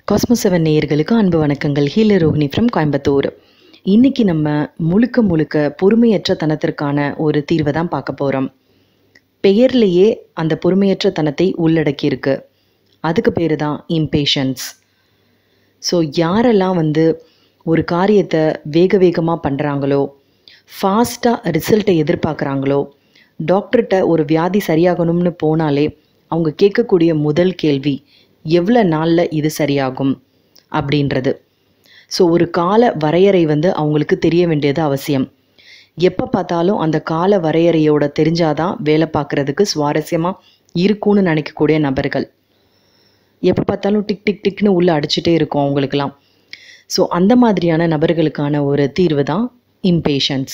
Cosmo seven நேயர்களுக்கு அன்பு வணக்கங்கள் ஹீலர் ரோஹினி ஃப்ரம் கோயம்புத்தூர் இன்னைக்கு நம்ம முழுக்க முழுக்க பொறுமையற்ற தனத்திற்கான ஒரு தீர்வை தான் பார்க்க போகிறோம் பெயர்லேயே அந்த பொறுமையற்ற தனத்தை உள்ளடக்கியிருக்கு அதுக்கு பேர் தான் இம்பேஷன்ஸ் ஸோ யாரெல்லாம் வந்து ஒரு காரியத்தை வேக வேகமாக பண்ணுறாங்களோ ஃபாஸ்ட்டாக ரிசல்ட்டை எதிர்பார்க்குறாங்களோ டாக்டர்கிட்ட ஒரு வியாதி சரியாகணும்னு போனாலே அவங்க கேட்கக்கூடிய முதல் கேள்வி எவ்வளோ நாளில் இது சரியாகும் அப்படின்றது ஸோ ஒரு கால வரையறை வந்து அவங்களுக்கு தெரிய வேண்டியது அவசியம் எப்போ பார்த்தாலும் அந்த கால வரையறையோட தெரிஞ்சாதான் வேலை பார்க்குறதுக்கு சுவாரஸ்யமாக இருக்கும்னு நினைக்கக்கூடிய நபர்கள் எப்போ பார்த்தாலும் டிக் டிக் டிக்னு உள்ளே அடிச்சுட்டே இருக்கும் அவங்களுக்கெல்லாம் ஸோ அந்த மாதிரியான நபர்களுக்கான ஒரு தீர்வு தான் இம்பேஷன்ஸ்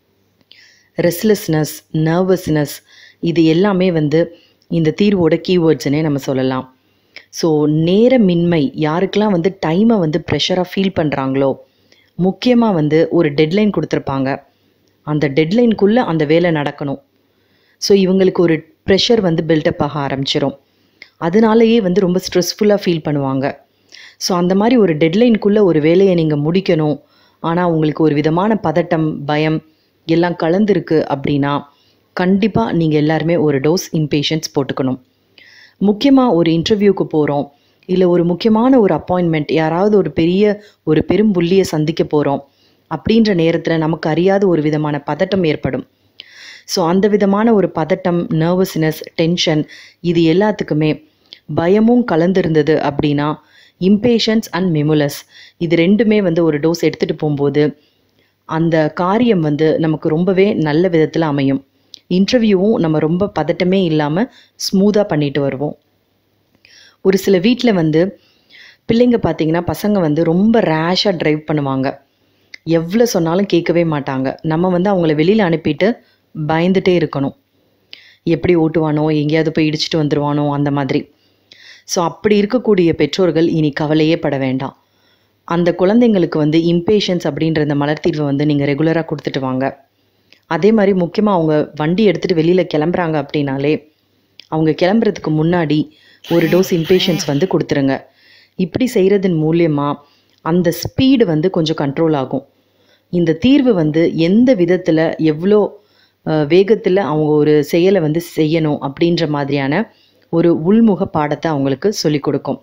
ரெஸ்ட்லெஸ்னஸ் நர்வஸ்னஸ் இது எல்லாமே வந்து இந்த தீர்வோட கீவேர்ட்ஸ்னே நம்ம சொல்லலாம் ஸோ நேரமின்மை யாருக்கெல்லாம் வந்து டைமை வந்து ப்ரெஷராக ஃபீல் பண்ணுறாங்களோ முக்கியமாக வந்து ஒரு டெட்லைன் கொடுத்துருப்பாங்க அந்த டெட்லைனுக்குள்ளே அந்த வேலை நடக்கணும் ஸோ இவங்களுக்கு ஒரு ப்ரெஷர் வந்து பில்டப் ஆக ஆரம்பிச்சிடும் அதனாலேயே வந்து ரொம்ப ஸ்ட்ரெஸ்ஃபுல்லாக ஃபீல் பண்ணுவாங்க ஸோ அந்த மாதிரி ஒரு டெட்லைனுக்குள்ளே ஒரு வேலையை நீங்கள் முடிக்கணும் ஆனால் உங்களுக்கு ஒரு விதமான பதட்டம் பயம் எல்லாம் கலந்துருக்கு அப்படின்னா கண்டிப்பாக நீங்கள் எல்லாருமே ஒரு டோஸ் இம்பேஷன்ஸ் போட்டுக்கணும் முக்கியமாக ஒரு இன்டர்வியூக்கு போகிறோம் இல்லை ஒரு முக்கியமான ஒரு அப்பாயின்மெண்ட் யாராவது ஒரு பெரிய ஒரு பெரும் புள்ளியை சந்திக்க போகிறோம் அப்படின்ற நேரத்தில் நமக்கு அறியாத ஒரு விதமான பதட்டம் ஏற்படும் ஸோ அந்த விதமான ஒரு பதட்டம் நர்வஸ்னஸ் டென்ஷன் இது எல்லாத்துக்குமே பயமும் கலந்திருந்தது அப்படின்னா இம்பேஷன்ஸ் அண்ட் மெமுலஸ் இது ரெண்டுமே வந்து ஒரு டோஸ் எடுத்துகிட்டு போகும்போது அந்த காரியம் வந்து நமக்கு ரொம்பவே நல்ல விதத்தில் அமையும் இன்டர்வியூவும் நம்ம ரொம்ப பதட்டமே இல்லாமல் ஸ்மூத்தாக பண்ணிட்டு வருவோம் ஒரு சில வீட்டில் வந்து பிள்ளைங்க பார்த்தீங்கன்னா பசங்க வந்து ரொம்ப ரேஷாக ட்ரைவ் பண்ணுவாங்க எவ்வளோ சொன்னாலும் கேட்கவே மாட்டாங்க நம்ம வந்து அவங்கள வெளியில் அனுப்பிட்டு பயந்துட்டே இருக்கணும் எப்படி ஓட்டுவானோ எங்கேயாவது போய் இடிச்சிட்டு வந்துடுவானோ அந்த மாதிரி ஸோ அப்படி இருக்கக்கூடிய பெற்றோர்கள் இனி கவலையே பட வேண்டாம் அந்த குழந்தைங்களுக்கு வந்து இம்பேஷன்ஸ் அப்படின்ற இந்த மலர் தீர்வை வந்து நீங்கள் ரெகுலராக கொடுத்துட்டு வாங்க அதே மாதிரி முக்கியமாக அவங்க வண்டி எடுத்துகிட்டு வெளியில் கிளம்புறாங்க அப்படின்னாலே அவங்க கிளம்புறதுக்கு முன்னாடி ஒரு டோஸ் இம்பேஷன்ஸ் வந்து கொடுத்துருங்க இப்படி செய்கிறதன் மூலியமாக அந்த ஸ்பீடு வந்து கொஞ்சம் கண்ட்ரோல் ஆகும் இந்த தீர்வு வந்து எந்த விதத்தில் எவ்வளோ வேகத்தில் அவங்க ஒரு செயலை வந்து செய்யணும் அப்படின்ற மாதிரியான ஒரு உள்முக பாடத்தை அவங்களுக்கு சொல்லிக் கொடுக்கும்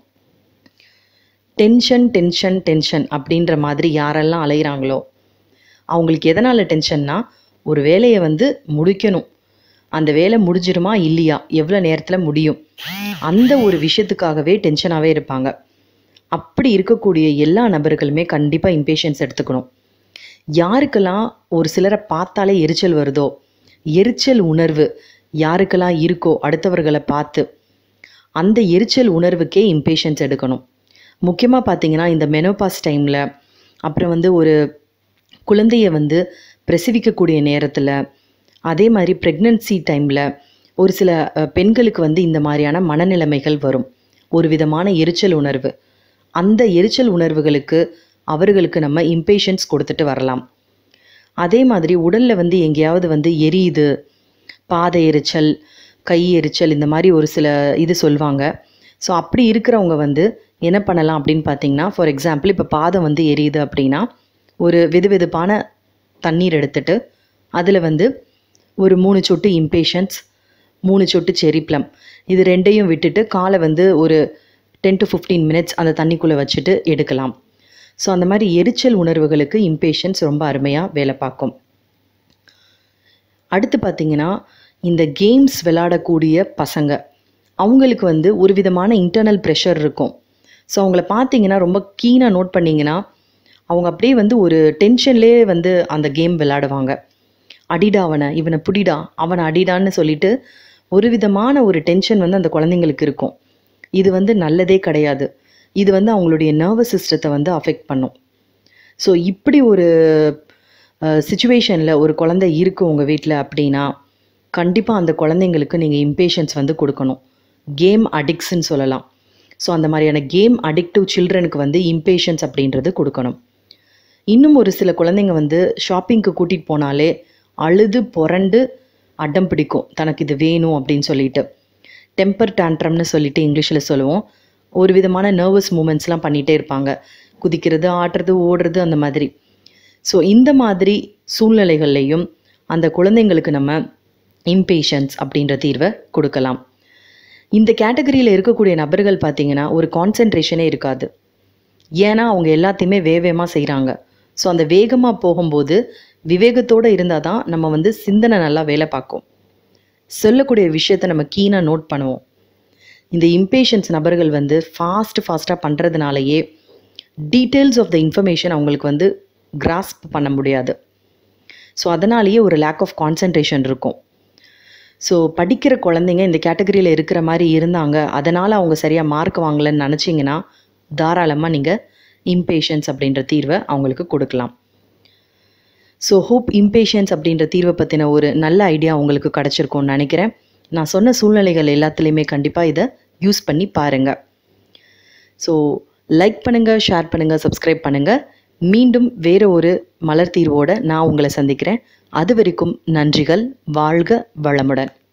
டென்ஷன் டென்ஷன் டென்ஷன் அப்படின்ற மாதிரி யாரெல்லாம் அலைகிறாங்களோ அவங்களுக்கு எதனால் டென்ஷன்னா ஒரு வேலையை வந்து முடிக்கணும் அந்த வேலை முடிஞ்சிருமா இல்லையா எவ்வளோ நேரத்தில் முடியும் அந்த ஒரு விஷயத்துக்காகவே டென்ஷனாகவே இருப்பாங்க அப்படி இருக்கக்கூடிய எல்லா நபர்களுமே கண்டிப்பாக இம்பேஷன்ஸ் எடுத்துக்கணும் யாருக்கெல்லாம் ஒரு சிலரை பார்த்தாலே எரிச்சல் வருதோ எரிச்சல் உணர்வு யாருக்கெல்லாம் இருக்கோ அடுத்தவர்களை பார்த்து அந்த எரிச்சல் உணர்வுக்கே இம்பேஷன்ஸ் எடுக்கணும் முக்கியமாக பார்த்தீங்கன்னா இந்த மெனோபாஸ் டைமில் அப்புறம் வந்து ஒரு குழந்தைய வந்து பிரசவிக்கக்கூடிய நேரத்தில் அதே மாதிரி ப்ரெக்னன்சி டைமில் ஒரு சில பெண்களுக்கு வந்து இந்த மாதிரியான மனநிலைமைகள் வரும் ஒரு விதமான எரிச்சல் உணர்வு அந்த எரிச்சல் உணர்வுகளுக்கு அவர்களுக்கு நம்ம இம்பேஷன்ஸ் கொடுத்துட்டு வரலாம் அதே மாதிரி உடலில் வந்து எங்கேயாவது வந்து எரியுது பாத எரிச்சல் கை எரிச்சல் இந்த மாதிரி ஒரு சில இது சொல்லுவாங்க ஸோ அப்படி இருக்கிறவங்க வந்து என்ன பண்ணலாம் அப்படின்னு பார்த்தீங்கன்னா ஃபார் எக்ஸாம்பிள் இப்போ பாதம் வந்து எரியுது அப்படின்னா ஒரு வெது வெதுப்பான தண்ணீர் எடுத்துட்டு அதில் வந்து ஒரு மூணு சொட்டு இம்பேஷன்ஸ் மூணு சொட்டு செரி ப்ளம் இது ரெண்டையும் விட்டுட்டு காலை வந்து ஒரு டென் டு ஃபிஃப்டீன் மினிட்ஸ் அந்த தண்ணிக்குள்ளே வச்சுட்டு எடுக்கலாம் ஸோ அந்த மாதிரி எரிச்சல் உணர்வுகளுக்கு இம்பேஷன்ஸ் ரொம்ப அருமையாக வேலை பார்க்கும் அடுத்து பார்த்திங்கன்னா இந்த கேம்ஸ் விளையாடக்கூடிய பசங்க அவங்களுக்கு வந்து ஒரு விதமான இன்டர்னல் ப்ரெஷர் இருக்கும் ஸோ அவங்கள பார்த்தீங்கன்னா ரொம்ப கீனாக நோட் பண்ணிங்கன்னா அவங்க அப்படியே வந்து ஒரு டென்ஷன்லேயே வந்து அந்த கேம் விளையாடுவாங்க அடிடா அவனை இவனை புடிடா அவனை அடிடான்னு சொல்லிட்டு ஒரு விதமான ஒரு டென்ஷன் வந்து அந்த குழந்தைங்களுக்கு இருக்கும் இது வந்து நல்லதே கிடையாது இது வந்து அவங்களுடைய நர்வஸ் சிஸ்டத்தை வந்து அஃபெக்ட் பண்ணும் ஸோ இப்படி ஒரு சுச்சுவேஷனில் ஒரு குழந்தை இருக்குது உங்கள் வீட்டில் அப்படின்னா கண்டிப்பாக அந்த குழந்தைங்களுக்கு நீங்கள் இம்பேஷன்ஸ் வந்து கொடுக்கணும் கேம் அடிக்ட்ஸ்ன்னு சொல்லலாம் ஸோ அந்த மாதிரியான கேம் அடிக்டிவ் சில்ட்ரனுக்கு வந்து இம்பேஷன்ஸ் அப்படின்றது கொடுக்கணும் இன்னும் ஒரு சில குழந்தைங்க வந்து ஷாப்பிங்க்கு கூட்டிகிட்டு போனாலே அழுது புரண்டு அடம் பிடிக்கும் தனக்கு இது வேணும் அப்படின்னு சொல்லிட்டு டெம்பர் டேண்ட்ரம்னு சொல்லிட்டு இங்கிலீஷில் சொல்லுவோம் ஒரு விதமான நர்வஸ் மூமெண்ட்ஸ்லாம் பண்ணிகிட்டே இருப்பாங்க குதிக்கிறது ஆடுறது ஓடுறது அந்த மாதிரி ஸோ இந்த மாதிரி சூழ்நிலைகள்லையும் அந்த குழந்தைங்களுக்கு நம்ம இம்பேஷன்ஸ் அப்படின்ற தீர்வை கொடுக்கலாம் இந்த கேட்டகரியில் இருக்கக்கூடிய நபர்கள் பார்த்தீங்கன்னா ஒரு கான்சென்ட்ரேஷனே இருக்காது ஏன்னா அவங்க எல்லாத்தையுமே வேகமாக செய்கிறாங்க ஸோ அந்த வேகமாக போகும்போது விவேகத்தோடு இருந்தால் தான் நம்ம வந்து சிந்தனை நல்லா வேலை பார்க்கும் சொல்லக்கூடிய விஷயத்தை நம்ம கீனாக நோட் பண்ணுவோம் இந்த இம்பேஷன்ஸ் நபர்கள் வந்து ஃபாஸ்ட் ஃபாஸ்ட்டாக பண்ணுறதுனாலயே டீட்டெயில்ஸ் ஆஃப் த இன்ஃபர்மேஷன் அவங்களுக்கு வந்து கிராஸ்ப் பண்ண முடியாது ஸோ அதனாலேயே ஒரு லேக் ஆஃப் கான்சன்ட்ரேஷன் இருக்கும் ஸோ படிக்கிற குழந்தைங்க இந்த கேட்டகரியில் இருக்கிற மாதிரி இருந்தாங்க அதனால் அவங்க சரியாக மார்க் வாங்கலைன்னு நினச்சிங்கன்னா தாராளமாக நீங்கள் இம்பேஷன்ஸ் அப்படின்ற தீர்வை அவங்களுக்கு கொடுக்கலாம் ஸோ ஹோப் இம்பேஷன்ஸ் அப்படின்ற தீர்வை பற்றின ஒரு நல்ல ஐடியா உங்களுக்கு கிடச்சிருக்கும்னு நினைக்கிறேன் நான் சொன்ன சூழ்நிலைகள் எல்லாத்துலேயுமே கண்டிப்பாக இதை யூஸ் பண்ணி பாருங்கள் ஸோ லைக் பண்ணுங்கள் ஷேர் பண்ணுங்கள் சப்ஸ்கிரைப் பண்ணுங்கள் மீண்டும் வேறு ஒரு மலர் தீர்வோடு நான் உங்களை சந்திக்கிறேன் அது வரைக்கும் நன்றிகள் வாழ்க வளமுடன்